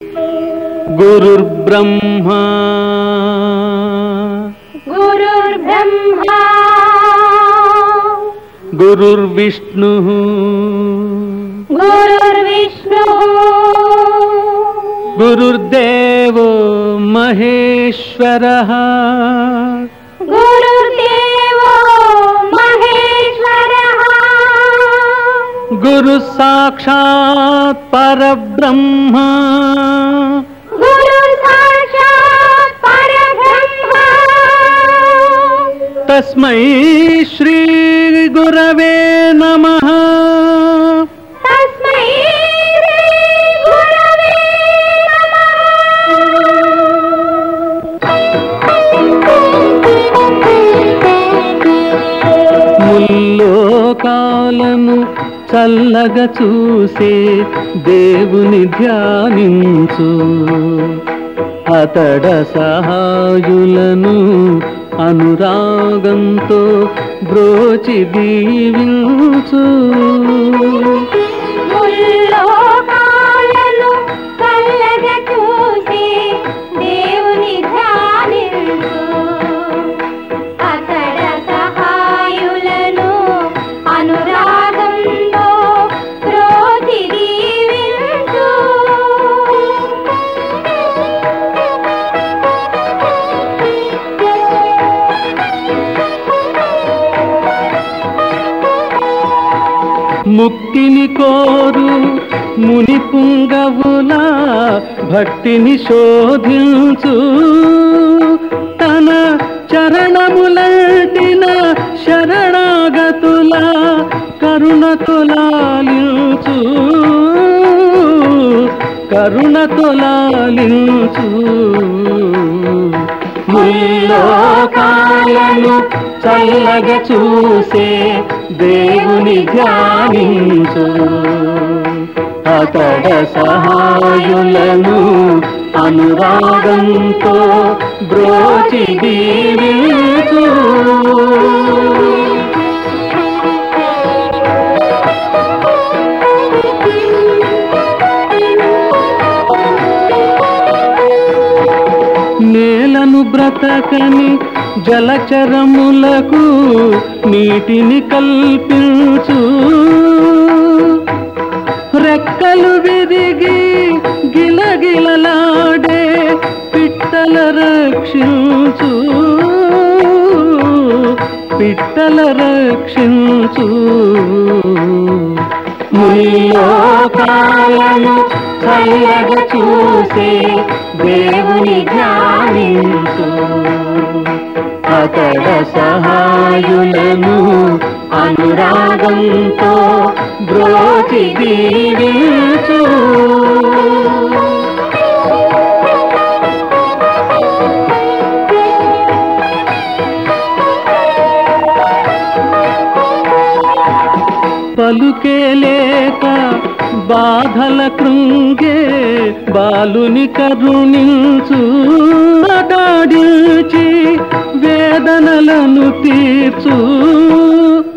గురుర్బ్రహ్మా गुरुर्ब्रह्मा గురుర్విష్ణు गुरुर्विष्णुः గురుర్దేవో మహేశ్వర गुरुर्देवो महेश्वरः గురు సాక్షాత్ పరబ్రహ్మ गुरुः साक्षात् परब्रह्म తస్మై శ్రీ గురవే నమః तस्मै गुरवे ముల్లోకాలను చల్లగా చూసే దేవుని ధ్యానించు అతడ సహాయులను అనురాగంతో బ్రోచి దీవించు ముల్లోకాలను చల్లగా చూసి దేవుని ధ్యానించు అతడ సహాయులను అనురాగంతో ప్రోతి దీవించు ముక్తిని కోరు ముని పుంగవుల భక్తిని శోధించు తన చరణములంటిన శరణాగతుల కరుణతులాలించు కరుణతులాలించు ముల్లోకాలను చల్లగా చూసే దేవుని ధ్యానించు అతడ సహాయులను అనురాగంతో బ్రోచి దీవించు నేలను బ్రతకని జలచరములకు నీటిని కల్పించు రెక్కలు విరిగి గిలగిలలాడే పిట్టల రక్షించు పిట్టల రక్షించు ముల్లోకాలను చల్లగా చూసే దేవుని ధ్యానించు అతడ సహాయులను అనురాగంతో బ్రోచి దీవించు పలుకే లేక బాధల కృంగే బాలుని కరుణించు దాడిచి వేదనలను తీర్చు